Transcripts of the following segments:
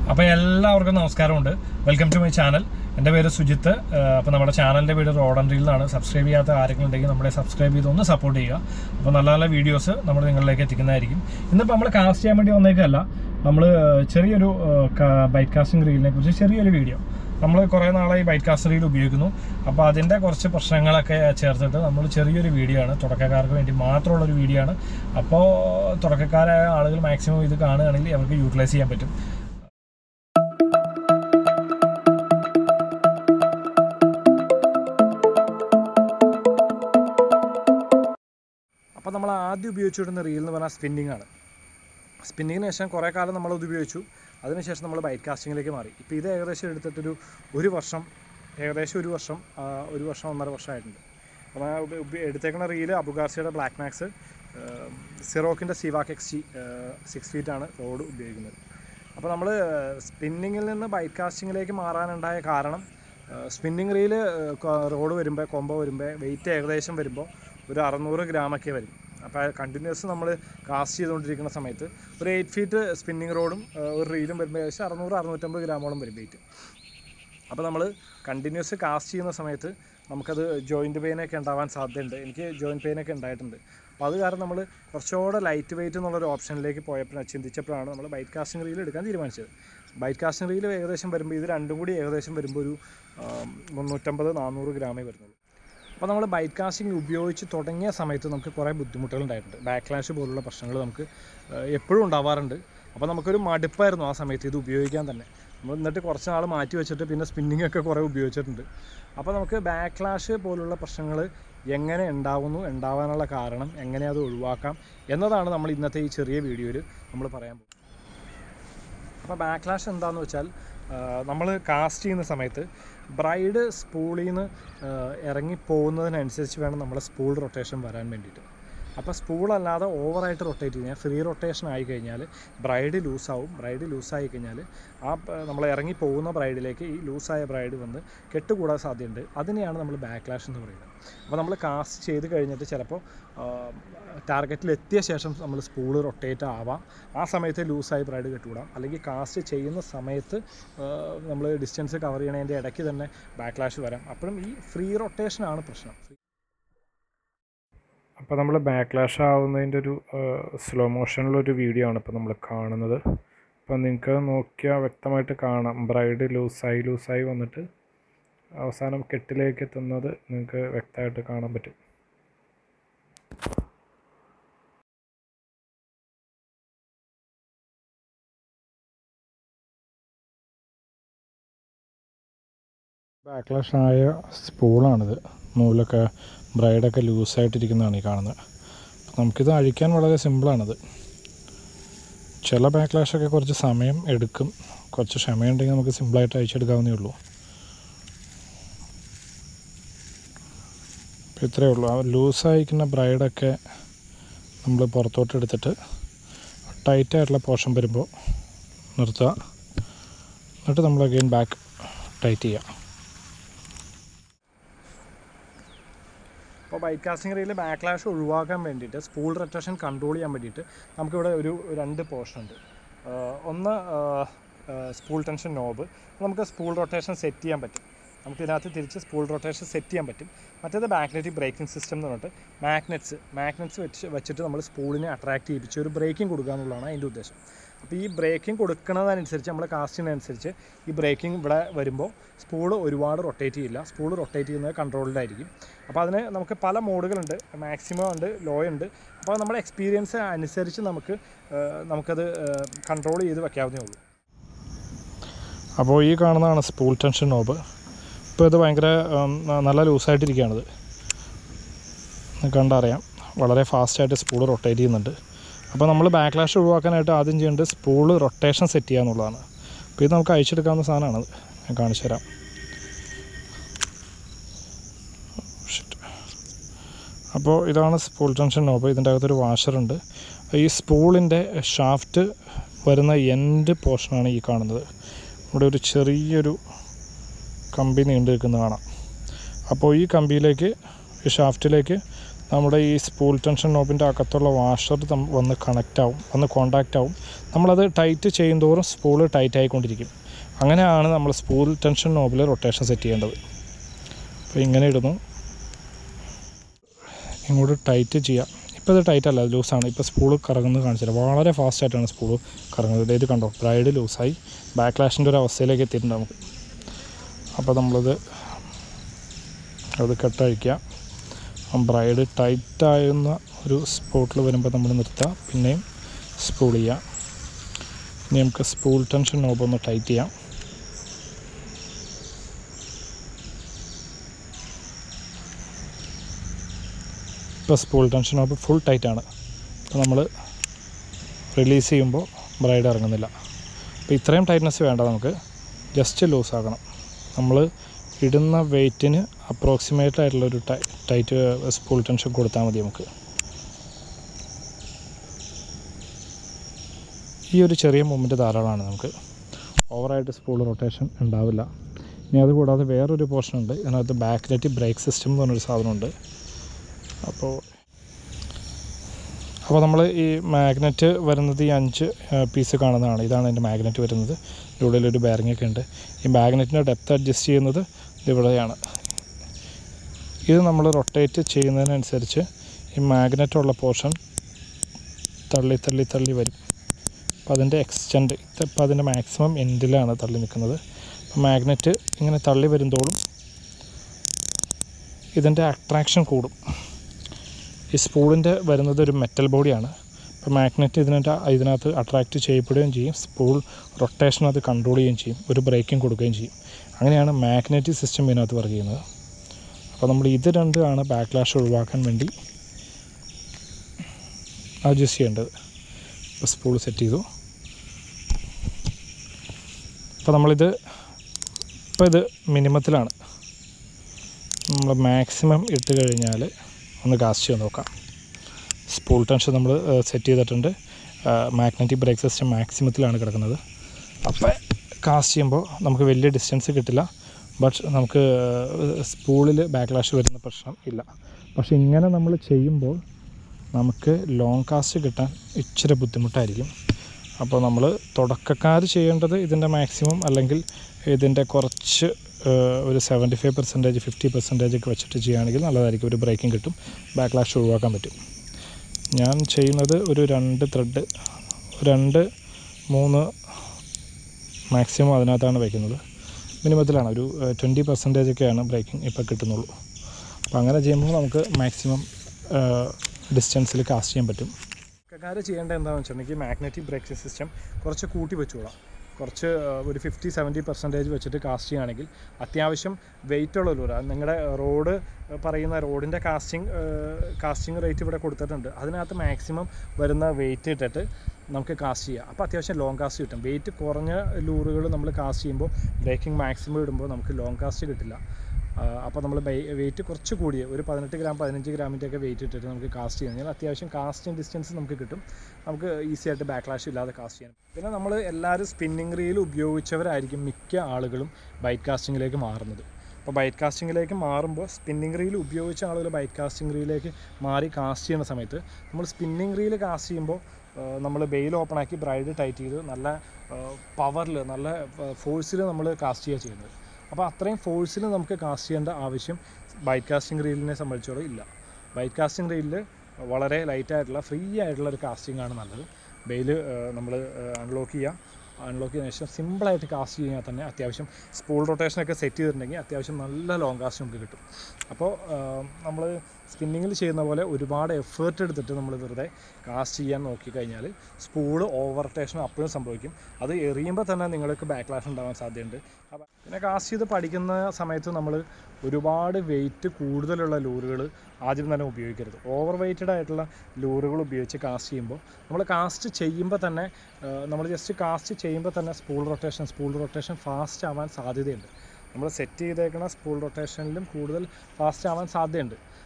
അപ്പോൾ എല്ലാവർക്കും നമസ്കാരമുണ്ട് വെൽക്കം ടു മൈ ചാനൽ എൻ്റെ പേര് സുജിത്ത് അപ്പോൾ നമ്മുടെ ചാനലിൻ്റെ പേര് റോഡ് റീലിലാണ് സബ്സ്ക്രൈബ് ചെയ്യാത്ത ആരെങ്കിലും ഉണ്ടെങ്കിൽ നമ്മളെ സബ്സ്ക്രൈബ് ചെയ്ത് ഒന്ന് സപ്പോർട്ട് ചെയ്യുക അപ്പോൾ നല്ല നല്ല വീഡിയോസ് നമ്മൾ നിങ്ങളിലേക്ക് എത്തിക്കുന്നതായിരിക്കും ഇന്നിപ്പോൾ നമ്മൾ കാസ്റ്റ് ചെയ്യാൻ വേണ്ടി വന്നേക്കല്ല നമ്മൾ ചെറിയൊരു ബൈക്ക് കാസ്റ്റിംഗ് റീലിനെ കുറിച്ച് ചെറിയൊരു വീഡിയോ നമ്മൾ കുറേ നാളായി ബൈക്ക് കാസ്റ്റ് റീൽ ഉപയോഗിക്കുന്നു അപ്പോൾ അതിൻ്റെ കുറച്ച് പ്രശ്നങ്ങളൊക്കെ ചേർത്തിട്ട് നമ്മൾ ചെറിയൊരു വീഡിയോ ആണ് തുടക്കക്കാർക്ക് വേണ്ടി മാത്രമുള്ളൊരു വീഡിയോ ആണ് അപ്പോൾ തുടക്കക്കാരായ ആളുകൾ മാക്സിമം ഇത് കാണുകയാണെങ്കിൽ അവർക്ക് യൂട്ടിലൈസ് ചെയ്യാൻ പറ്റും അപ്പോൾ നമ്മൾ ആദ്യം ഉപയോഗിച്ചിരുന്ന റീൽ എന്ന് പറഞ്ഞാൽ സ്പിന്നിങ് ആണ് സ്പിന്നിങ്ങിന് ശേഷം കുറേ കാലം നമ്മൾ അത് ഉപയോഗിച്ചു അതിനുശേഷം നമ്മൾ ബൈക്ക് കാസ്റ്റിങ്ങിലേക്ക് മാറി ഇപ്പോൾ ഇത് ഏകദേശം എടുത്തിട്ടൊരു ഒരു വർഷം ഏകദേശം ഒരു വർഷം ആ, ഒരു വർഷം ഒന്നര വർഷമായിട്ടുണ്ട് അപ്പോൾ ആ ഉപ- ഉപ- എടുത്തേക്കുന്ന റീല് അബുഗാർസിയുടെ ബ്ലാക്ക് മാക്സ് സിറോക്കിൻ്റെ സിവാക്ക് എക്സ് ജി സിക്സ് ഫീറ്റാണ് റോഡ് ഉപയോഗിക്കുന്നത് അപ്പോൾ നമ്മൾ സ്പിന്നിങ്ങിൽ നിന്ന് ബൈക്ക് കാസ്റ്റിങ്ങിലേക്ക് മാറാനുണ്ടായ കാരണം സ്പിന്നിങ് റീല് റോഡ് വരുമ്പോൾ കൊമ്പ വരുമ്പോൾ വെയിറ്റ് ഏകദേശം വരുമ്പോൾ ഒരു അറുന്നൂറ് ഗ്രാമൊക്കെ വരും അപ്പോൾ കണ്ടിന്യൂസ് നമ്മൾ കാസ്റ്റ് ചെയ്തുകൊണ്ടിരിക്കുന്ന സമയത്ത് ഒരു എയ്റ്റ് ഫീറ്റ് സ്പിന്നിങ് റോഡും ഒരു റീലും വരുമ്പോൾ ഏകദേശം അറുന്നൂറ് അറുന്നൂറ്റമ്പത് ഗ്രാമോളം വരും വെയിറ്റ് അപ്പോൾ നമ്മൾ കണ്ടിന്യൂസ് കാസ്റ്റ് ചെയ്യുന്ന സമയത്ത് നമുക്കത് ജോയിൻറ്റ് പെയിനൊക്കെ ഉണ്ടാവാൻ സാധ്യതയുണ്ട് എനിക്ക് ജോയിൻറ്റ് പെയിനൊക്കെ ഉണ്ടായിട്ടുണ്ട് അപ്പോൾ അത് കാരണം നമ്മൾ കുറച്ചുകൂടെ ലൈറ്റ് വെയിറ്റ് എന്നുള്ളൊരു ഓപ്ഷനിലേക്ക് പോയപ്പോഴാണ് ചിന്തിച്ചപ്പോഴാണ് നമ്മൾ ബൈക്ക് കാസ്റ്റിംഗ് റീൽ എടുക്കാൻ തീരുമാനിച്ചത് ബൈക്ക് കാസ്റ്റിംഗ് റീൽ ഏകദേശം വരുമ്പോൾ ഇത് രണ്ടും കൂടി ഏകദേശം വരുമ്പോൾ ഒരു ആം, മുന്നൂറ്റമ്പത് നാനൂറ് ഗ്രാമേ വരുന്നുള്ളൂ അപ്പോൾ നമ്മൾ ബൈക്ക് കാസ്റ്റിംഗ് ഉപയോഗിച്ച് തുടങ്ങിയ സമയത്ത് നമുക്ക് കുറേ ബുദ്ധിമുട്ടുകൾ ഉണ്ടായിട്ടുണ്ട് ബാക്ക്ലാഷ് പോലുള്ള പ്രശ്നങ്ങൾ നമുക്ക് ഏഹ്, എപ്പോഴും ഉണ്ടാവാറുണ്ട് അപ്പോൾ നമുക്കൊരു മടുപ്പായിരുന്നു ആ സമയത്ത് ഇത് ഉപയോഗിക്കാൻ തന്നെ നമ്മൾ എന്നിട്ട് കുറച്ച് നാൾ മാറ്റി വെച്ചിട്ട് പിന്നെ സ്പിന്നിങ് ഒക്കെ കുറേ ഉപയോഗിച്ചിട്ടുണ്ട് അപ്പോൾ നമുക്ക് ബാക്ക്ലാഷ് പോലുള്ള പ്രശ്നങ്ങൾ എങ്ങനെ ഉണ്ടാവുന്നു ഉണ്ടാവാനുള്ള കാരണം എങ്ങനെ അത് ഒഴിവാക്കാം എന്നതാണ് നമ്മൾ ഇന്നത്തെ ഈ ചെറിയ വീഡിയോയിൽ നമ്മൾ പറയാൻ പോകുന്നത് അപ്പോൾ ബാക്ക്ലാഷ് എന്താണെന്ന് വെച്ചാൽ നമ്മൾ കാസ്റ്റ് ചെയ്യുന്ന സമയത്ത് ബ്രൈഡ് സ്പൂളിൽ നിന്ന് ഇറങ്ങി പോകുന്നതിനനുസരിച്ച് വേണം നമ്മളെ സ്പൂൾ റൊട്ടേഷൻ വരാൻ വേണ്ടിയിട്ട് അപ്പോൾ സ്പൂൾ അല്ലാതെ ഓവറായിട്ട് റൊട്ടേറ്റ് കഴിഞ്ഞാൽ ഫ്രീ റൊട്ടേഷൻ ആയി കഴിഞ്ഞാൽ ബ്രൈഡ് ലൂസാവും ബ്രൈഡ് ലൂസായി കഴിഞ്ഞാൽ ആ നമ്മൾ ഇറങ്ങി പോകുന്ന ബ്രൈഡിലേക്ക് ഈ ലൂസായ ബ്രൈഡ് വന്ന് കെട്ടുകൂടാൻ സാധ്യതയുണ്ട് അതിനെയാണ് നമ്മൾ ബാക്ക്ലാഷ് എന്ന് പറയുന്നത് അപ്പോൾ നമ്മൾ കാസ്റ്റ് ചെയ്ത് കഴിഞ്ഞിട്ട് ചിലപ്പോൾ ടാർഗറ്റിൽ എത്തിയ ശേഷം നമ്മൾ സ്പൂള് റൊട്ടേറ്റ് ആവാം ആ സമയത്ത് ലൂസായി ബ്രൈഡ് കെട്ടുകൂടാം അല്ലെങ്കിൽ കാസ്റ്റ് ചെയ്യുന്ന സമയത്ത് നമ്മൾ ഡിസ്റ്റൻസ് കവർ ചെയ്യണതിൻ്റെ ഇടയ്ക്ക് തന്നെ ബാക്ക്ലാഷ് വരാം അപ്പോഴും ഈ ഫ്രീ റൊട്ടേഷനാണ് പ്രശ്നം അപ്പോൾ നമ്മൾ ബാക്ക്ലാഷ് ആവുന്നതിൻ്റെ ഒരു സ്ലോ മോഷനിലൊരു വീഡിയോ ആണ് ഇപ്പോൾ നമ്മൾ കാണുന്നത് അപ്പോൾ നിങ്ങൾക്ക് നോക്കിയാൽ വ്യക്തമായിട്ട് കാണാം ബ്രൈഡ് ലൂസായി ലൂസായി വന്നിട്ട് അവസാനം കെട്ടിലേക്ക് എത്തുന്നത് നിങ്ങൾക്ക് വ്യക്തമായിട്ട് കാണാൻ പറ്റും ബാക്ക്ലാഷ് ആയ സ്പൂളാണിത് നൂലൊക്കെ ബ്രൈഡൊക്കെ ലൂസായിട്ടിരിക്കുന്നതാണ് ഈ കാണുന്നത് അപ്പോൾ നമുക്കിത് അഴിക്കാൻ വളരെ സിമ്പിളാണിത് ചില ബാക്ക്ലാഷൊക്കെ കുറച്ച് സമയം എടുക്കും കുറച്ച് ക്ഷമയുണ്ടെങ്കിൽ നമുക്ക് സിമ്പിളായിട്ട് അഴിച്ചെടുക്കാവുന്നേ ഉള്ളൂ അപ്പോൾ ഇത്രയേ ഉള്ളൂ ആ ലൂസായിരിക്കുന്ന ബ്രൈഡൊക്കെ നമ്മൾ പുറത്തോട്ട് എടുത്തിട്ട് ടൈറ്റായിട്ടുള്ള പോർഷൻ വരുമ്പോൾ നിർത്തുക എന്നിട്ട് നമ്മൾ അഗെയിൻ ബാക്ക് ടൈറ്റ് ചെയ്യുക അപ്പോൾ ബൈക്ക് കാസ്റ്റിംഗ് റീൽ ബാക്ക്ലാഷ് ഒഴിവാക്കാൻ വേണ്ടിയിട്ട് സ്പൂൾ റൊട്ടേഷൻ കൺട്രോൾ ചെയ്യാൻ വേണ്ടിയിട്ട് നമുക്കിവിടെ ഒരു രണ്ട് പോർഷൻ ഉണ്ട് ആഹ് ഒന്ന് സ്പൂൾ ടെൻഷൻ നോബ് നമുക്ക് സ്പൂൾ റൊട്ടേഷൻ സെറ്റ് ചെയ്യാൻ പറ്റും നമുക്ക് ഇതിനകത്ത് തിരിച്ച് സ്പൂൾ റൊട്ടേഷൻ സെറ്റ് ചെയ്യാൻ പറ്റും മറ്റേത് മാഗ്നറ്റിക് ബ്രേക്കിംഗ് സിസ്റ്റം എന്ന് പറഞ്ഞിട്ട് മാഗ്നറ്റ്സ് മാഗ്നറ്റ്സ് വെച്ച് വെച്ചിട്ട് നമ്മൾ സ്പൂളിനെ അട്രാക്ട് ചെയ്യിപ്പിച്ച് ഒരു ബ്രേക്കിംഗ് കൊടുക്കുക എന്നുള്ളതാണ് അതിൻ്റെ ഉദ്ദേശം അപ്പോൾ ഈ ബ്രേക്കിംഗ് കൊടുക്കുന്നതനുസരിച്ച് നമ്മൾ കാസ്റ്റിനനുസരിച്ച് ഈ ബ്രേക്കിംഗ് ഇവിടെ വരുമ്പോൾ സ്പൂള് ഒരുപാട് റൊട്ടേറ്റ് ചെയ്യില്ല സ്പൂള് റൊട്ടേറ്റ് ചെയ്യുന്നത് കൺട്രോളിലായിരിക്കും അപ്പോൾ അതിന് നമുക്ക് പല മോഡുകളുണ്ട് മാക്സിമം ഉണ്ട് ലോ ഉണ്ട് അപ്പോൾ നമ്മുടെ എക്സ്പീരിയൻസ് അനുസരിച്ച് നമുക്ക് ആ, നമുക്കത് കൺട്രോൾ ചെയ്ത് വെക്കാവുന്നേ ഉള്ളൂ അപ്പോൾ ഈ കാണുന്നതാണ് സ്പൂൾ ടെൻഷൻ നോബ് ഇപ്പോൾ ഇത് ഭയങ്കര ഉം, നല്ല ലൂസായിട്ടിരിക്കുകയാണിത് കണ്ടറിയാം വളരെ ഫാസ്റ്റായിട്ട് സ്പൂള് റൊട്ടേറ്റ് ചെയ്യുന്നുണ്ട് അപ്പോൾ നമ്മൾ ബാക്ക്ലാഷ് ഒഴിവാക്കാനായിട്ട് ആദ്യം ചെയ്യേണ്ടത് സ്പൂള് റൊട്ടേഷൻ സെറ്റ് ചെയ്യുക എന്നുള്ളതാണ് അപ്പോൾ ഇത് നമുക്ക് അയച്ചെടുക്കാവുന്ന സാധനമാണത് ഞാൻ കാണിച്ചു തരാം Shit. അപ്പോൾ ഇതാണ് സ്പൂൾ ജംഗ്ഷൻ നോബ് ഇതിൻ്റെ അകത്തൊരു വാഷറുണ്ട് ഈ സ്പൂളിൻ്റെ ഷാഫ്റ്റ് വരുന്ന എൻഡ് പോർഷനാണ് ഈ കാണുന്നത് ഇവിടെ ഒരു ചെറിയൊരു കമ്പി നീണ്ടു നിൽക്കുന്നത് കാണാം അപ്പോൾ ഈ കമ്പിയിലേക്ക് ഈ ഷാഫ്റ്റിലേക്ക് നമ്മുടെ ഈ സ്പൂൾ ടെൻഷൻ നോബിൻ്റെ അകത്തുള്ള വാഷർ വന്ന് കണക്റ്റ് ആവും വന്ന് കോണ്ടാക്റ്റ് ആവും നമ്മളത് ടൈറ്റ് ചെയ്യുന്തോറും സ്പൂള് ടൈറ്റ് ആയിക്കൊണ്ടിരിക്കും അങ്ങനെയാണ് നമ്മൾ സ്പൂൾ ടെൻഷൻ നോബിൽ റൊട്ടേഷൻ സെറ്റ് ചെയ്യേണ്ടത് അപ്പോൾ ഇങ്ങനെ ഇടുന്നു ഇങ്ങോട്ട് ടൈറ്റ് ചെയ്യാം ഇപ്പോൾ ഇത് ടൈറ്റ് അല്ല ലൂസാണ് ഇപ്പോൾ സ്പൂള് കറങ്ങുന്നത് കാണിച്ചില്ല വളരെ ഫാസ്റ്റായിട്ടാണ് സ്പൂള് കറങ്ങുന്നത് ഇത് കണ്ടോ ബ്രൈഡ് ലൂസായി ബാക്ക് ലാഷിൻ്റെ ഒരു അവസ്ഥയിലേക്ക് എത്തിയിട്ടുണ്ട് നമുക്ക് അപ്പോൾ നമ്മളത് അത് കെട്ടഴിക്കുക ബ്രൈഡ് ടൈറ്റാകുന്ന ഒരു സ്പോട്ടിൽ വരുമ്പോൾ നമ്മൾ നിർത്തുക പിന്നെയും സ്പൂൾ ചെയ്യുക ഇനി നമുക്ക് സ്പൂൾ ടെൻഷൻ നോബ് ഒന്ന് ടൈറ്റ് ചെയ്യാം ഇപ്പോൾ സ്പൂൾ ടെൻഷൻ നോബ് ഫുൾ ടൈറ്റാണ് അപ്പോൾ നമ്മൾ റിലീസ് ചെയ്യുമ്പോൾ ബ്രൈഡ് ഇറങ്ങുന്നില്ല അപ്പോൾ ഇത്രയും ടൈറ്റ്നസ് വേണ്ട നമുക്ക് ജസ്റ്റ് ലൂസ് ആക്കണം നമ്മൾ ഇടുന്ന വെയ്റ്റിന് അപ്രോക്സിമേറ്റ് ആയിട്ടുള്ളൊരു ടൈ ടൈറ്റ് സ്പൂൾ ടെൻഷൻ കൊടുത്താൽ മതി നമുക്ക് ഈ ഒരു ചെറിയ മൂമെൻറ്റ് ധാരാളമാണ് നമുക്ക് ഓവറായിട്ട് സ്പൂൾ റൊട്ടേഷൻ ഉണ്ടാവില്ല ഇനി അതുകൂടാതെ വേറൊരു പോർഷൻ ഉണ്ട് ഇതിനകത്ത് ബാക്ക് നെറ്റ് ബ്രേക്ക് സിസ്റ്റം എന്ന് പറഞ്ഞൊരു സാധനമുണ്ട് അപ്പോൾ അപ്പോൾ നമ്മൾ ഈ മാഗ്നറ്റ് വരുന്നത് ഈ അഞ്ച് പീസ് കാണുന്നതാണ് ഇതാണ് എൻ്റെ മാഗ്നറ്റ് വരുന്നത് ഇതിൻ്റെ ഉള്ളിൽ ഒരു ബെയറിംഗ് ഒക്കെ ഉണ്ട് ഈ മാഗ്നറ്റിൻ്റെ ഡെപ്ത് അഡ്ജസ്റ്റ് ചെയ്യുന്നത് ഇവിടെയാണ് ഇത് നമ്മൾ റൊട്ടേറ്റ് ചെയ്യുന്നതിനനുസരിച്ച് ഈ മാഗ്നറ്റുള്ള പോർഷൻ തള്ളി തള്ളി തള്ളി വരും അപ്പോൾ അതിൻ്റെ എക്സ്റ്റെൻഡ് ഇപ്പോൾ അതിൻ്റെ മാക്സിമം എൻഡിലാണ് തള്ളി നിൽക്കുന്നത് അപ്പോൾ മാഗ്നറ്റ് ഇങ്ങനെ തള്ളി വരുന്തോറും ഇതിൻ്റെ അട്രാക്ഷൻ കൂടും ഈ സ്പൂളിൻ്റെ വരുന്നത് ഒരു മെറ്റൽ ബോഡിയാണ് അപ്പോൾ മാഗ്നറ്റ് ഇതിനകത്ത് ഇതിനകത്ത് അട്രാക്റ്റ് ചെയ്യപ്പെടുകയും ചെയ്യും സ്പൂൾ റൊട്ടേഷൻ അത് കൺട്രോൾ ചെയ്യുകയും ചെയ്യും ഒരു ബ്രേക്കിംഗ് കൊടുക്കുകയും ചെയ്യും അങ്ങനെയാണ് മാഗ്നറ്റിക് സിസ്റ്റം ഇതിനകത്ത് വർക്ക് ചെയ്യുന്നത് അപ്പോൾ നമ്മൾ ഇത് രണ്ടുമാണ് ബാക്ക്ലാഷ് ഒഴിവാക്കാൻ വേണ്ടി അഡ്ജസ്റ്റ് ചെയ്യേണ്ടത് ഇപ്പോൾ സ്പൂൾ സെറ്റ് ചെയ്തു അപ്പോൾ നമ്മളിത് ഇപ്പോൾ ഇത് മിനിമത്തിലാണ് നമ്മൾ മാക്സിമം ഇട്ട് കഴിഞ്ഞാൽ ഒന്ന് കാസ്റ്റ് ചെയ്ത് നോക്കാം സ്പൂൾ ടെൻഷൻ നമ്മൾ സെറ്റ് ചെയ്തിട്ടുണ്ട് മാഗ്നറ്റിക് ബ്രേക്ക് സിസ്റ്റം മാക്സിമത്തിലാണ് കിടക്കുന്നത് അപ്പോൾ കാസ്റ്റ് ചെയ്യുമ്പോൾ നമുക്ക് വലിയ ഡിസ്റ്റൻസ് കിട്ടില്ല ബട്ട് നമുക്ക് സ്പൂളിൽ ബാക്ക്ലാഷ് വരുന്ന പ്രശ്നം ഇല്ല പക്ഷേ ഇങ്ങനെ നമ്മൾ ചെയ്യുമ്പോൾ നമുക്ക് ലോങ് കാസ്റ്റ് കിട്ടാൻ ഇച്ചിരി ബുദ്ധിമുട്ടായിരിക്കും അപ്പോൾ നമ്മൾ തുടക്കക്കാർ ചെയ്യേണ്ടത് ഇതിൻ്റെ മാക്സിമം അല്ലെങ്കിൽ ഇതിൻ്റെ കുറച്ച് ഏഹ്, ഒരു seventy five percentage fifty percentage ഒക്കെ വെച്ചിട്ട് ചെയ്യുകയാണെങ്കിൽ നല്ലതായിരിക്കും ഒരു ബ്രേക്കിംഗ് കിട്ടും ബാക്ക്ലാഷ് ഒഴിവാക്കാൻ പറ്റും ഞാൻ ചെയ്യുന്നത് ഒരു രണ്ട് ത്രെഡ് രണ്ട് മൂന്ന് മാക്സിമം അതിനകത്താണ് വയ്ക്കുന്നത് മിനിമത്തിലാണ് ഒരു ട്വൻറ്റി പെർസെൻറ്റേജ് ഒക്കെയാണ് ബ്രേക്കിംഗ് ഇപ്പോൾ കിട്ടുന്നുള്ളൂ അപ്പോൾ അങ്ങനെ ചെയ്യുമ്പോൾ നമുക്ക് മാക്സിമം ഡിസ്റ്റൻസിൽ കാസ്റ്റ് ചെയ്യാൻ പറ്റും കാര്യം ചെയ്യേണ്ടത് എന്താണെന്ന് വെച്ചിട്ടുണ്ടെങ്കിൽ മാഗ്നറ്റിക് ബ്രേക്കിംഗ് സിസ്റ്റം കുറച്ച് കൂട്ടി വെച്ചോളാം കുറച്ച് ആ, ഒരു ഫിഫ്റ്റി സെവൻറ്റി പെർസെൻറ്റേജ് വെച്ചിട്ട് കാസ്റ്റ് ചെയ്യുകയാണെങ്കിൽ അത്യാവശ്യം വെയിറ്റ് ഉള്ള ലൂറ നിങ്ങളുടെ റോഡ് പറയുന്ന റോഡിൻ്റെ കാസ്റ്റിംഗ് കാസ്റ്റിംഗ് റേറ്റ് ഇവിടെ കൊടുത്തിട്ടുണ്ട് അതിനകത്ത് മാക്സിമം വരുന്ന വെയിറ്റ് ഇട്ടിട്ട് നമുക്ക് കാസ്റ്റ് ചെയ്യാം അപ്പോൾ അത്യാവശ്യം ലോങ് കാസ്റ്റ് കിട്ടും വെയിറ്റ് കുറഞ്ഞ ലൂറുകൾ നമ്മൾ കാസ്റ്റ് ചെയ്യുമ്പോൾ ബ്രേക്കിംഗ് മാക്സിമം ഇടുമ്പോൾ നമുക്ക് ലോങ് കാസ്റ്റ് കിട്ടില്ല അപ്പോൾ നമ്മൾ വെയിറ്റ് കുറച്ച് കൂടിയ ഒരു പതിനെട്ട് ഗ്രാം പതിനഞ്ച് ഗ്രാമിൻ്റെ ഒക്കെ വെയിറ്റ് ഇട്ടിട്ട് നമുക്ക് കാസ്റ്റ് ചെയ്യാം കഴിഞ്ഞാൽ അത്യാവശ്യം കാസ്റ്റിംഗ് ഡിസ്റ്റൻസ് നമുക്ക് കിട്ടും നമുക്ക് ഈസി ആയിട്ട് ബാക്ക്ലാഷ് ഇല്ലാതെ കാസ്റ്റ് ചെയ്യാം പിന്നെ നമ്മൾ എല്ലാവരും സ്പിന്നിങ് റീൽ ഉപയോഗിച്ചവരായിരിക്കും മിക്ക ആളുകളും ബൈറ്റ് കാസ്റ്റിങ്ങിലേക്ക് മാറുന്നത് അപ്പോൾ ബൈറ്റ് കാസ്റ്റിങ്ങിലേക്ക് മാറുമ്പോൾ സ്പിന്നിങ് റീൽ ഉപയോഗിച്ച ആളുകൾ ബൈറ്റ് കാസ്റ്റിംഗ് റീലിലേക്ക് മാറി കാസ്റ്റ് ചെയ്യുന്ന സമയത്ത് നമ്മൾ സ്പിന്നിങ് റീൽ കാസ്റ്റ് ചെയ്യുമ്പോൾ നമ്മൾ ബെയിൽ ഓപ്പൺ ആക്കി ബ്രൈഡ് ടൈറ്റ് ചെയ്ത് നല്ല പവറിൽ നല്ല ഫോഴ്സിൽ നമ്മൾ കാസ്റ്റ് ചെയ്യുക ചെയ്യുന്നത് അപ്പോൾ അത്രയും ഫോഴ്സിൽ നമുക്ക് കാസ്റ്റ് ചെയ്യേണ്ട ആവശ്യം ബൈറ്റ് കാസ്റ്റിംഗ് റീലിനെ സംബന്ധിച്ചോളം ഇല്ല ബൈറ്റ് കാസ്റ്റിംഗ് റീലിൽ വളരെ ലൈറ്റായിട്ടുള്ള ഫ്രീ ആയിട്ടുള്ള ഒരു കാസ്റ്റിംഗ് ആണ് നല്ലത് ബെയിൽ നമ്മൾ അൺലോക്ക് ചെയ്യുക അൺലോക്ക് ചെയ്തതിനു ശേഷം സിമ്പിളായിട്ട് കാസ്റ്റ് ചെയ്യാൻ തന്നെ അത്യാവശ്യം സ്പൂൾ റൊട്ടേഷനൊക്കെ സെറ്റ് ചെയ്തിട്ടുണ്ടെങ്കിൽ അത്യാവശ്യം നല്ല ലോങ് കാസ്റ്റ് നമുക്ക് കിട്ടും അപ്പോൾ നമ്മൾ സ്പിന്നിങ്ങിൽ ചെയ്യുന്ന പോലെ ഒരുപാട് എഫേർട്ട് എടുത്തിട്ട് നമ്മൾ വെറുതെ കാസ്റ്റ് ചെയ്യാൻ നോക്കിക്കഴിഞ്ഞാൽ സ്പൂള് ഓവർ റൊട്ടേഷൻ അപ്പോഴും സംഭവിക്കും അത് എറിയുമ്പോൾ തന്നെ നിങ്ങൾക്ക് ബാക്ക്ലാഷ് ഉണ്ടാവാൻ സാധ്യതയുണ്ട് അപ്പോൾ പിന്നെ കാസ്റ്റ് ചെയ്ത് പഠിക്കുന്ന സമയത്ത് നമ്മൾ ഒരുപാട് വെയിറ്റ് കൂടുതലുള്ള ലൂറുകൾ ആദ്യം തന്നെ ഉപയോഗിക്കരുത് ഓവർ വെയ്റ്റഡ് ആയിട്ടുള്ള ലൂറുകൾ ഉപയോഗിച്ച് കാസ്റ്റ് ചെയ്യുമ്പോൾ നമ്മൾ കാസ്റ്റ് ചെയ്യുമ്പോൾ തന്നെ നമ്മൾ ജസ്റ്റ് കാസ്റ്റ് ചെയ്യുമ്പോൾ തന്നെ spool rotation spool rotation fast ആവാൻ സാധ്യതയുണ്ട് നമ്മൾ സെറ്റ് ചെയ്തേക്കുന്ന സ്പൂൾ റൊട്ടേഷനിലും കൂടുതൽ ഫാസ്റ്റ് ആവാൻ സാധ്യതയുണ്ട്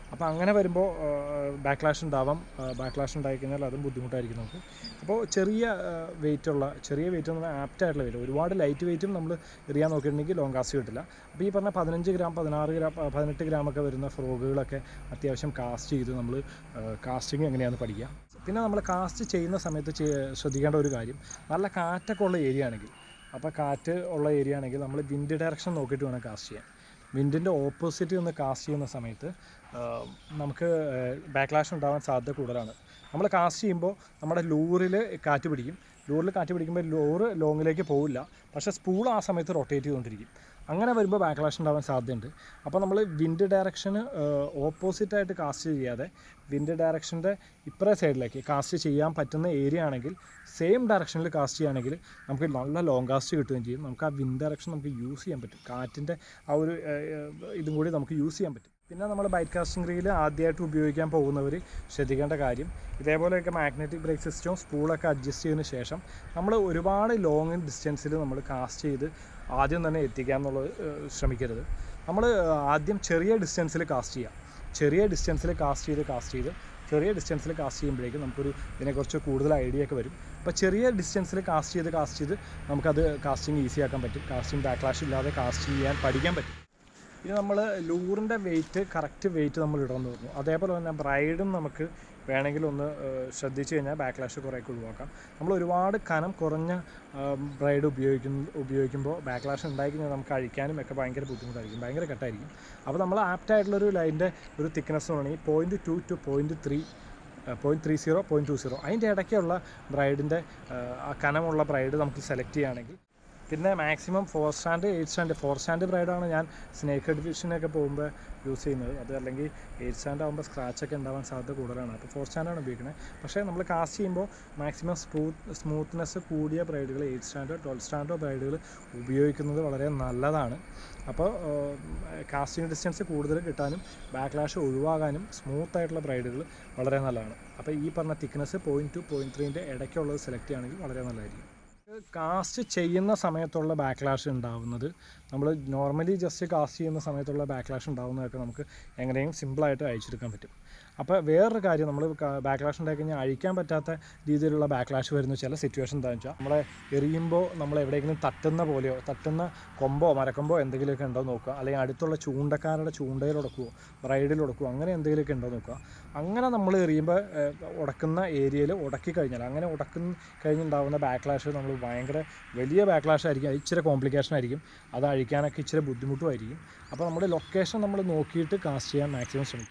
അപ്പോൾ അങ്ങനെ വരുമ്പോൾ ബാക്ക്ലാഷ് ഉണ്ടാവാം ബാക്ക്ലാഷ് ഉണ്ടായി കഴിഞ്ഞാൽ അതും ബുദ്ധിമുട്ടായിരിക്കും നമുക്ക് അപ്പോൾ ചെറിയ വെയിറ്റ് ഉള്ള ചെറിയ വെയിറ്റ് എന്ന് പറഞ്ഞാൽ ആപ്റ്റ് ആയിട്ടുള്ള വെയിറ്റ് ഒരുപാട് ലൈറ്റ് വെയിറ്റും നമ്മൾ എറിയാൻ നോക്കിയിട്ടുണ്ടെങ്കിൽ ലോങ് കാസ്റ്റ് കിട്ടില്ല അപ്പോൾ ഈ പറഞ്ഞ പതിനഞ്ച് ഗ്രാം പതിനാറ് ഗ്രാം പ- പതിനെട്ട് ഗ്രാമൊക്കെ വരുന്ന ഫ്രോഗുകളൊക്കെ അത്യാവശ്യം കാസ്റ്റ് ചെയ്ത് നമ്മൾ കാസ്റ്റിംഗ് എങ്ങനെയാണെന്ന് പഠിക്കുക പിന്നെ നമ്മൾ കാസ്റ്റ് ചെയ്യുന്ന സമയത്ത് ചെയ്യ- ശ്രദ്ധിക്കേണ്ട ഒരു കാര്യം നല്ല കാറ്റൊക്കെ ഉള്ള ഏരിയ ആണെങ്കിൽ അപ്പോൾ കാറ്റ് ഉള്ള ഏരിയ ആണെങ്കിൽ നമ്മൾ വിൻഡ് ഡയറക്ഷൻ നോക്കിയിട്ട് വേണം കാസ്റ്റ് ചെയ്യാൻ വിൻഡിൻ്റെ ഓപ്പോസിറ്റ് നിന്ന് കാസ്റ്റ് ചെയ്യുന്ന സമയത്ത് ആ, നമുക്ക് ബാക്ക്ലാഷ് ഉണ്ടാവാൻ സാധ്യത കൂടുതലാണ് നമ്മൾ കാസ്റ്റ് ചെയ്യുമ്പോൾ നമ്മുടെ ലൂറിൽ കാറ്റ് പിടിക്കും ലൂറിൽ കാറ്റ് പിടിക്കുമ്പോൾ ലോറ് ലോങ്ങിലേക്ക് പോവില്ല പക്ഷേ സ്പൂൾ ആ സമയത്ത് റൊട്ടേറ്റ് ചെയ്തുകൊണ്ടിരിക്കും അങ്ങനെ വരുമ്പോൾ ബാക്ക്ലാഷ് ഉണ്ടാവാൻ സാധ്യതയുണ്ട് അപ്പോൾ നമ്മൾ വിൻഡ് ഡയറക്ഷന് ഓപ്പോസിറ്റായിട്ട് കാസ്റ്റ് ചെയ്യാതെ വിൻഡ് ഡയറക്ഷൻ്റെ ഇപ്പറേ സൈഡിലേക്ക് കാസ്റ്റ് ചെയ്യാൻ പറ്റുന്ന ഏരിയ ആണെങ്കിൽ സെയിം ഡയറക്ഷനിൽ കാസ്റ്റ് ചെയ്യുകയാണെങ്കിൽ നമുക്ക് നല്ല ലോങ് കാസ്റ്റ് കിട്ടുകയും ചെയ്യും നമുക്ക് ആ വിൻഡ് ഡയറക്ഷൻ നമുക്ക് യൂസ് ചെയ്യാൻ പറ്റും കാറ്റിൻ്റെ ആ ഒരു ഏഹ്, ഏഹ്, ഇതും കൂടി നമുക്ക് യൂസ് ചെയ്യാൻ പറ്റും പിന്നെ നമ്മൾ ബൈറ്റ് കാസ്റ്റിംഗ് റീൽ ആദ്യമായിട്ട് ഉപയോഗിക്കാൻ പോകുന്നവർ ശ്രദ്ധിക്കേണ്ട കാര്യം ഇതേപോലെയൊക്കെ മാഗ്നറ്റിക് ബ്രേക്ക് സിസ്റ്റവും സ്പൂളൊക്കെ അഡ്ജസ്റ്റ് ചെയ്തതിന് ശേഷം നമ്മൾ ഒരുപാട് ലോങ് ഡിസ്റ്റൻസിൽ നമ്മൾ കാസ്റ്റ് ചെയ്ത് ആദ്യം തന്നെ എത്തിക്കാൻ എന്നുള്ളത് ഏഹ്, ശ്രമിക്കരുത് നമ്മൾ ആദ്യം ചെറിയ ഡിസ്റ്റൻസിൽ കാസ്റ്റ് ചെയ്യാം ചെറിയ ഡിസ്റ്റൻസിൽ കാസ്റ്റ് ചെയ്ത് കാസ്റ്റ് ചെയ്ത് ചെറിയ ഡിസ്റ്റൻസിൽ കാസ്റ്റ് ചെയ്യുമ്പോഴേക്കും നമുക്കൊരു ഇതിനെക്കുറിച്ച് കൂടുതൽ ഐഡിയ ഒക്കെ വരും അപ്പോൾ ചെറിയ ഡിസ്റ്റൻസിൽ കാസ്റ്റ് ചെയ്ത് കാസ്റ്റ് ചെയ്ത് നമുക്കത് കാസ്റ്റിംഗ് ഈസി ആക്കാൻ പറ്റും കാസ്റ്റിംഗ് ബാക്ക്ലാഷ് ഇല്ലാതെ കാസ്റ്റ് ചെയ്യാൻ പഠിക്കാൻ പറ്റും ഇത് നമ്മൾ ലൂറിൻ്റെ വെയിറ്റ് കറക്റ്റ് വെയിറ്റ് നമ്മൾ ഇടണമെന്ന് പറഞ്ഞു അതേപോലെ തന്നെ ബ്രൈഡും നമുക്ക് വേണമെങ്കിൽ ഒന്ന് ഏഹ്, ശ്രദ്ധിച്ച് കഴിഞ്ഞാൽ ബാക്ക്ലാഷ് കുറേയൊക്കെ ഒഴിവാക്കാം നമ്മൾ ഒരുപാട് കനം കുറഞ്ഞ ബ്രൈഡ് ഉപയോഗിക്കുന്ന ഉപയോഗിക്കുമ്പോൾ ബാക്ക്ലാഷ് ഉണ്ടായി കഴിഞ്ഞാൽ നമുക്ക് അഴിക്കാനും ഒക്കെ ഭയങ്കര ബുദ്ധിമുട്ടായിരിക്കും ഭയങ്കര കട്ടായിരിക്കും അപ്പോൾ നമ്മൾ ആപ്റ്റായിട്ടുള്ളൊരു ലൈനിൻ്റെ ഒരു തിക്നെസ് എന്ന് പറഞ്ഞാൽ point two two point three point three zero point two zero അതിൻ്റെ ഇടയ്ക്കുള്ള ബ്രൈഡിൻ്റെ ആ കനമുള്ള ബ്രൈഡ് നമുക്ക് സെലക്ട് ചെയ്യുകയാണെങ്കിൽ പിന്നെ maximum four strand eight strand four strand ബ്രൈഡാണ് ഞാൻ സ്നേക്ക് ഹെഡ് ഫിഷിനൊക്കെ പോകുമ്പോൾ യൂസ് ചെയ്യുന്നത് അത് അല്ലെങ്കിൽ എയ്റ്റ് സ്റ്റാൻഡ് ആകുമ്പോൾ സ്ക്രാച്ചൊക്കെ ഉണ്ടാവാൻ സാധ്യത കൂടുതലാണ് അപ്പോൾ ഫോർ സ്റ്റാൻഡാണ് ഉപയോഗിക്കുന്നത് പക്ഷേ നമ്മൾ കാസ്റ്റ് ചെയ്യുമ്പോൾ മാക്സിമം സ്മൂത്ത് സ്മൂത്ത്നെസ് കൂടിയ ബ്രൈഡുകൾ എയ്റ്റ് സ്റ്റാൻഡോ ട്വൽവ് സ്റ്റാൻഡോ ബ്രൈഡുകൾ ഉപയോഗിക്കുന്നത് വളരെ നല്ലതാണ് അപ്പോൾ കാസ്റ്റിംഗ് ഡിസ്റ്റൻസ് കൂടുതൽ കിട്ടാനും ബാക്ക്ലാഷ് ഒഴിവാകാനും സ്മൂത്ത് ആയിട്ടുള്ള ബ്രൈഡുകൾ വളരെ നല്ലതാണ് അപ്പോൾ ഈ പറഞ്ഞ തിക്നെസ് പോയിൻറ്റ് ടു പോയിൻറ്റ് ത്രീൻ്റെ ഇടയ്ക്കുള്ളത് സെലക്ട് ചെയ്യുകയാണെങ്കിൽ വളരെ നല്ലതായിരിക്കും കാസ്റ്റ് ചെയ്യുന്ന സമയത്തുള്ള ബാക്ക്ലാഷ് ഉണ്ടാവുന്നത് നമ്മൾ നോർമലി ജസ്റ്റ് കാസ്റ്റ് ചെയ്യുന്ന സമയത്തുള്ള ബാക്ക്ലാഷ് ഉണ്ടാവുന്നതൊക്കെ നമുക്ക് എങ്ങനെയും സിമ്പിളായിട്ട് അയച്ചെടുക്കാൻ പറ്റും അപ്പോൾ വേറൊരു കാര്യം നമ്മൾ ബാക്ക്ലാഷ് ഉണ്ടായി കഴിഞ്ഞാൽ അഴിക്കാൻ പറ്റാത്ത രീതിയിലുള്ള ബാക്ക്ലാഷ് വരുന്ന ചില സിറ്റുവേഷൻ എന്താണെന്ന് വെച്ചാൽ നമ്മളെ എറിയുമ്പോൾ നമ്മൾ എവിടെയെങ്കിലും തട്ടുന്ന പോലെയോ തട്ടുന്ന കൊമ്പോ മരക്കൊമ്പോ എന്തെങ്കിലുമൊക്കെ ഉണ്ടോ നോക്കുക അല്ലെങ്കിൽ അടുത്തുള്ള ചൂണ്ടക്കാരുടെ ചൂണ്ടയിൽ ഉടക്കുമോ ബ്രൈഡിൽ ഉടക്കുമോ അങ്ങനെ എന്തെങ്കിലുമൊക്കെ ഉണ്ടോ നോക്കുക അങ്ങനെ നമ്മൾ എറിയുമ്പോൾ ഏഹ്, ഉടക്കുന്ന ഏരിയയിൽ ഉടക്കി കഴിഞ്ഞാൽ അങ്ങനെ ഉടക്കുന്ന കഴിഞ്ഞുണ്ടാകുന്ന ബാക്ക്ലാഷ് നമ്മൾ ഭയങ്കര വലിയ ബാക്ക്ലാഷ് ആയിരിക്കും അത് ഇച്ചിരി കോംപ്ലിക്കേഷൻ ആയിരിക്കും അത് അഴിക്കാനൊക്കെ ഇച്ചിരി ബുദ്ധിമുട്ടുമായിരിക്കും അപ്പോൾ നമ്മുടെ ലൊക്കേഷൻ നമ്മൾ നോക്കിയിട്ട് കാസ്റ്റ് ചെയ്യാൻ മാക്സിമം ശ്രമിക്കും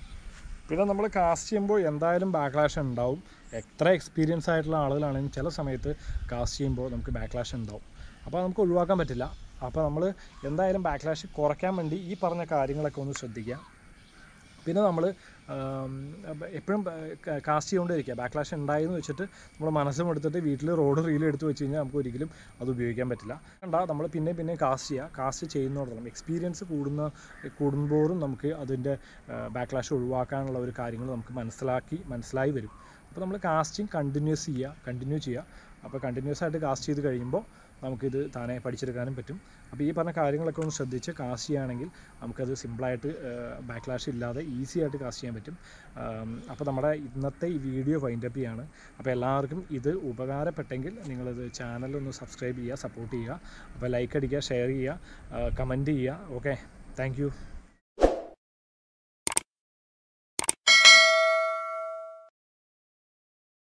പിന്നെ നമ്മൾ കാസ്റ്റ് ചെയ്യുമ്പോൾ എന്തായാലും ബാക്ക്ലാഷ് ഉണ്ടാവും എത്ര എക്സ്പീരിയൻസ് ആയിട്ടുള്ള ആളുകളാണെങ്കിലും ചില സമയത്ത് കാസ്റ്റ് ചെയ്യുമ്പോൾ നമുക്ക് ബാക്ക്ലാഷ് ഉണ്ടാവും അപ്പോൾ നമുക്ക് ഒഴിവാക്കാൻ പറ്റില്ല അപ്പോൾ നമ്മൾ എന്തായാലും ബാക്ക്ലാഷ് കുറയ്ക്കാൻ വേണ്ടി ഈ പറഞ്ഞ കാര്യങ്ങളൊക്കെ ഒന്ന് ശ്രദ്ധിക്കുക പിന്നെ നമ്മൾ എപ്പോഴും കാസ്റ്റ് ചെയ്തുകൊണ്ടിരിക്കുക ബാക്ക്ലാഷ് ഉണ്ടായി എന്ന് വെച്ചിട്ട് നമ്മൾ മനസ്സും എടുത്തിട്ട് വീട്ടിൽ റോഡ് റീൽ എടുത്ത് വെച്ച് കഴിഞ്ഞാൽ നമുക്ക് ഒരിക്കലും അത് ഉപയോഗിക്കാൻ പറ്റില്ല കണ്ടാ നമ്മൾ പിന്നെ പിന്നെ കാസ്റ്റ് ചെയ്യുക കാസ്റ്റ് ചെയ്യുന്നതോടൊപ്പം എക്സ്പീരിയൻസ് കൂടുന്ന കൂടുമ്പോഴും നമുക്ക് അതിൻ്റെ ബാക്ക്ലാഷ് ഒഴിവാക്കാനുള്ള ഒരു കാര്യങ്ങൾ നമുക്ക് മനസ്സിലാക്കി മനസ്സിലായി വരും അപ്പോൾ നമ്മൾ കാസ്റ്റിംഗ് കണ്ടിന്യൂസ് ചെയ്യുക കണ്ടിന്യൂ ചെയ്യുക അപ്പോൾ കണ്ടിന്യൂസ് ആയിട്ട് കാസ്റ്റ് ചെയ്ത് കഴിയുമ്പോൾ നമുക്കിത് താനെ പഠിച്ചെടുക്കാനും പറ്റും അപ്പോൾ ഈ പറഞ്ഞ കാര്യങ്ങളൊക്കെ ഒന്ന് ശ്രദ്ധിച്ച് കാസ്റ്റ് ചെയ്യുകയാണെങ്കിൽ നമുക്കത് സിമ്പിളായിട്ട് ബാക്ക്ലാഷ് ഇല്ലാതെ ഈസി ആയിട്ട് കാസ്റ്റ് ചെയ്യാൻ പറ്റും ആം, അപ്പോൾ നമ്മുടെ ഇന്നത്തെ ഈ വീഡിയോ വൈൻഡപ്പ് ചെയ്യാണ് അപ്പോൾ എല്ലാവർക്കും ഇത് ഉപകാരപ്പെട്ടെങ്കിൽ നിങ്ങളിത് ചാനലൊന്ന് സബ്സ്ക്രൈബ് ചെയ്യുക സപ്പോർട്ട് ചെയ്യുക അപ്പോൾ ലൈക്ക് അടിക്കുക ഷെയർ ചെയ്യുക കമൻറ്റ് ചെയ്യുക ഓക്കെ താങ്ക്